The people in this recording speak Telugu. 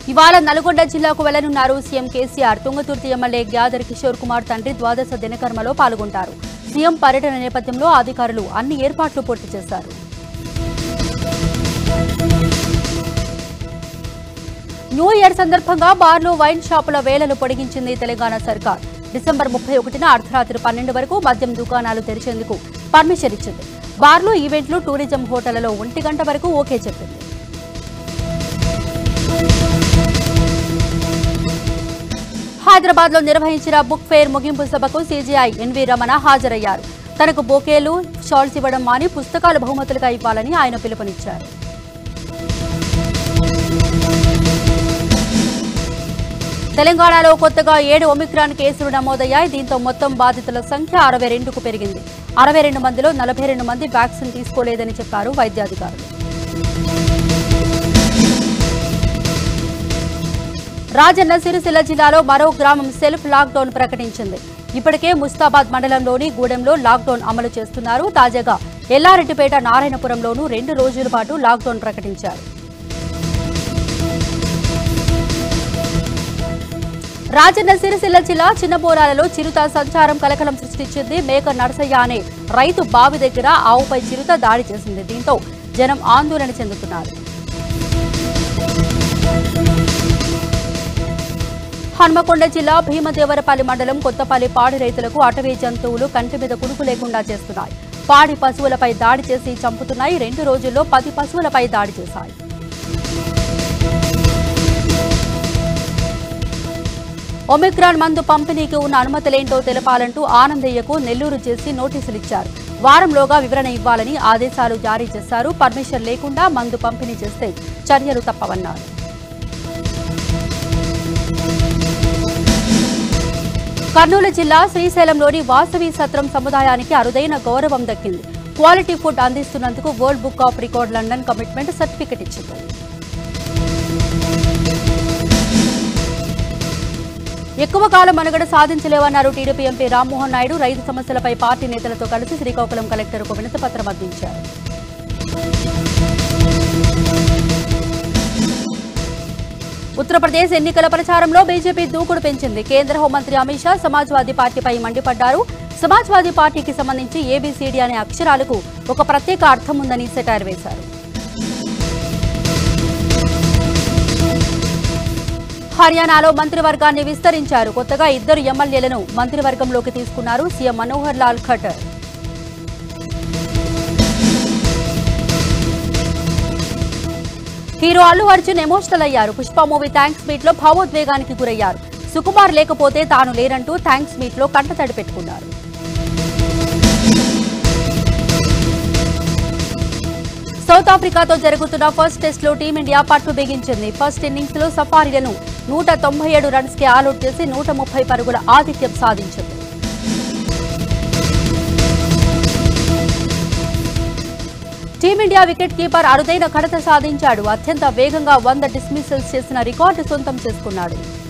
ఇవాళ నల్గొండ జిల్లాకు వెళ్లనున్నారు సీఎం కేసీఆర్ తుంగతుర్తి ఎమ్మెల్యే గ్యాదర్ కిషోర్ కుమార్ తండ్రి ద్వాదశ దినకర్మలో పాల్గొంటారు సీఎం పర్యటన నేపథ్యంలో అధికారులు అన్ని ఏర్పాట్లు పూర్తి చేశారు న్యూ ఇయర్ సందర్భంగా బార్లు వైన్ షాపుల వేళలు పొడిగించింది తెలంగాణ సర్కార్ డిసెంబర్ ముప్పై ఒకటిన అర్ధరాత్రి పన్నెండు వరకు మద్యం దుకాణాలు తెరిచేందుకు పర్మిషన్ ఇచ్చింది బార్లు ఈవెంట్లు టూరిజం హోటళ్లలో ఒంటి గంట వరకు ఓకే చెప్పింది హైదరాబాద్ లో నిర్వహించిన బుక్ ఫెయిర్ ముగింపు సభకు సీజీఐ ఎన్వి రమణ హాజరయ్యారు తనకు బొకేలు షాల్స్ ఇవ్వడం మాని పుస్తకాలు బహుమతులుగా ఇవ్వాలని ఆయన పిలుపునిచ్చారు తెలంగాణలో కొత్తగా ఏడు ఒమిక్రాన్ కేసులు నమోదయ్యాయి దీంతో మొత్తం బాధితుల సంఖ్య అరవై రెండుకు పెరిగింది అరవై రెండు మందిలో నలభై రెండు మంది వ్యాక్సిన్ తీసుకోలేదని చెప్పారు వైద్యాధికారులు రాజన్న సిరిసిల్ల జిల్లాలో మరో గ్రామం సెల్ఫ్ లాక్డౌన్ ప్రకటించింది ఇప్పటికే ముస్తాబాద్ మండలంలోని గూడెంలో లాక్డౌన్ అమలు చేస్తున్నారు తాజాగా ఎల్లారెడ్డిపేట నారాయణపురంలోనూ రెండు రోజుల పాటు లాక్డౌన్ ప్రకటించారు రాజన్న సిరిసిల్ల జిల్లా చిన్నబోరాలలో చిరుత సంచారం కలకలం సృష్టించింది మేక నరసయ్య అనే రైతు బావి దగ్గర ఆవుపై చిరుత దాడి చేసింది దీంతో జనం ఆందోళన చెందుతున్నారు హన్మకొండ జిల్లా భీమదేవరపల్లి మండలం కొత్తపల్లి పాడి రైతులకు అటవీ జంతువులు కంటి మీద కునుకు లేకుండా చేస్తున్నాయి పాడి పశువులపై దాడి చేసి చంపుతున్నాయి రెండు రోజుల్లో పది పశువులపై దాడి చేశాయి ఒమిక్రాన్ మందు పంపిణీకి ఉన్న అనుమతులేంటో తెలపాలంటూ ఆనందయ్యకు నెల్లూరు చేసి నోటీసులు ఇచ్చారు వారంలోగా వివరణ ఇవ్వాలని ఆదేశాలు జారీ చేశారు పర్మిషన్ లేకుండా మందు పంపిణీ చేస్తే చర్యలు తప్పవన్నారు కర్నూలు జిల్లా శ్రీశైలంలోని వాసవి సత్రం సముదాయానికి అరుదైన గౌరవం దక్కింది క్వాలిటీ ఫుడ్ అందిస్తున్నందుకు world book of record London commitment certificate ఇచ్చింది ఎక్కువ కాలం మనుగడ సాధించలేవన్నారు టీడీపీ ఎంపీ రామ్మోహన్ నాయుడు రైతు సమస్యలపై పార్టీ నేతలతో కలిసి శ్రీకాకుళం కలెక్టర్కు వినతి పత్రం అందించారు ఉత్తరప్రదేశ్ ఎన్నికల ప్రచారంలో బీజేపీ దూకుడు పెంచింది కేంద్ర హోంమంత్రి అమిత్ షా సమాజ్వాదీ పార్టీపై మండిపడ్డారు సమాజ్వాదీ పార్టీకి సంబంధించి ఏబీసీడీ అనే అక్షరాలకు ఒక ప్రత్యేక అర్థం ఉందని సెటార్ వేశారు హర్యానాలో మంత్రివర్గాన్ని విస్తరించారు కొత్తగా ఇద్దరు ఎమ్మెల్యేలను మంత్రివర్గంలోకి తీసుకున్నారు CM Manohar Lal Khattar hero Allu Arjun emotional అయ్యారు పుష్ప మూవీ థ్యాంక్స్ మీట్ లో భావోద్వేగానికి గురయ్యారు సుకుమార్ లేకపోతే తాను లేరంటూ థ్యాంక్స్ మీట్ లో కంటతడి పెట్టుకున్నారు సౌత్ ఆఫ్రికాతో జరుగుతున్న ఫస్ట్ టెస్ట్ లో టీమిండియా పట్టు బిగించింది ఫస్ట్ ఇన్నింగ్స్ లో సఫారీలను నూట తొంభై ఏడు రన్స్ కి ఆల్అౌట్ చేసి నూట ముప్పై పరుగుల ఆధిక్యం సాధించింది టీమిండియా వికెట్ కీపర్ అరుదైన ఘనత సాధించాడు అత్యంత వేగంగా వంద డిస్మిసల్స్ చేసిన రికార్డు సొంతం చేసుకున్నాడు